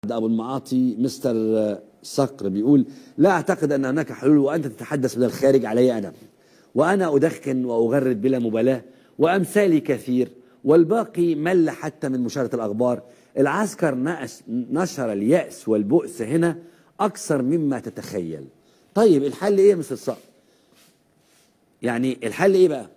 ابو المعاطي مستر صقر بيقول لا اعتقد ان هناك حلول وانت تتحدث من الخارج علي انا وانا ادخن واغرد بلا مبالاه وامثالي كثير والباقي مل حتى من مشاهده الاخبار العسكر نقش نشر الياس والبؤس هنا اكثر مما تتخيل طيب الحل ايه يا مستر صقر يعني الحل ايه بقى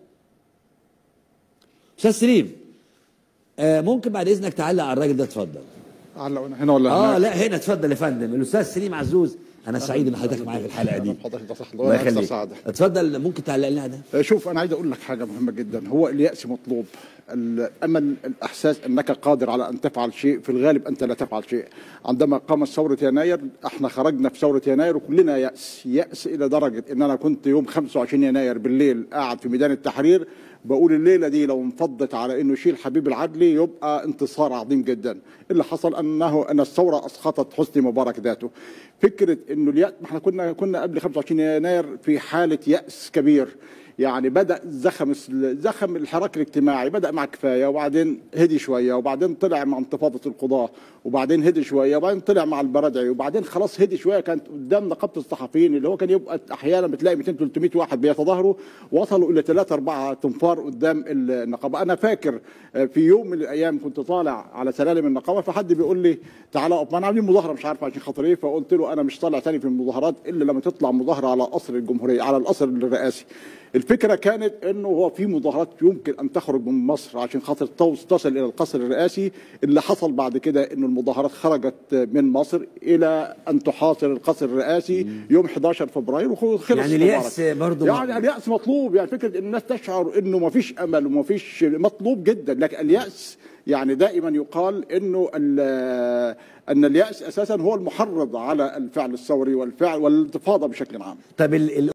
استاذ سليم آه ممكن بعد اذنك تعلق على الراجل ده اتفضل علق انا هنا ولا اه هناك؟ لا هنا اتفضل يا فندم الاستاذ سليم عزوز انا سعيد ان حضرتك معايا في الحلقه دي حضرتك ده صح الله الله يخليك يخليك سعاده اتفضل ممكن تعلق لنا ده شوف انا عايز اقول لك حاجه مهمه جدا هو الياس مطلوب الامل الاحساس انك قادر على ان تفعل شيء في الغالب انت لا تفعل شيء عندما قامت ثوره يناير احنا خرجنا في ثوره يناير وكلنا ياس ياس الى درجه ان انا كنت يوم 25 يناير بالليل قاعد في ميدان التحرير بقول الليله دي لو انفضت على انه يشيل حبيب العدلي يبقى انتصار عظيم جدا اللي حصل انه ان الثوره اسقطت حسني مبارك ذاته فكره انه الياس ما احنا كنا كنا قبل 25 يناير في حاله ياس كبير يعني بدا زخم زخم الحراك الاجتماعي بدا مع كفايه وبعدين هدي شويه وبعدين طلع مع انتفاضه القضاه وبعدين هدي شويه وبعدين طلع مع البرادعي وبعدين خلاص هدي شويه كانت قدام نقابه الصحفيين اللي هو كان يبقى احيانا بتلاقي 200 300 واحد بيتظاهروا وصلوا الى 3 4 تنفار قدام النقابه انا فاكر في يوم من الايام كنت طالع على سلالم النقابه فحد بيقول لي تعالى اقف معانا عاملين مظاهره مش عارف عشان خاطر ايه فقلت له انا مش طالع تاني في المظاهرات الا لما تطلع مظاهره على قصر الجمهوريه على القصر الرئاسي الفكره كانت انه هو في مظاهرات يمكن ان تخرج من مصر عشان خاطر تصل الى القصر الرئاسي اللي حصل بعد كده انه المظاهرات خرجت من مصر الى ان تحاصر القصر الرئاسي يوم 11 فبراير وخلص يعني الياس برضه يعني الياس مطلوب يعني فكره ان الناس تشعر انه ما فيش امل وما فيش مطلوب جدا لكن الياس يعني دائما يقال انه ان الياس اساسا هو المحرض على الفعل الثوري والفعل والانتفاضه بشكل عام طب ال- ال-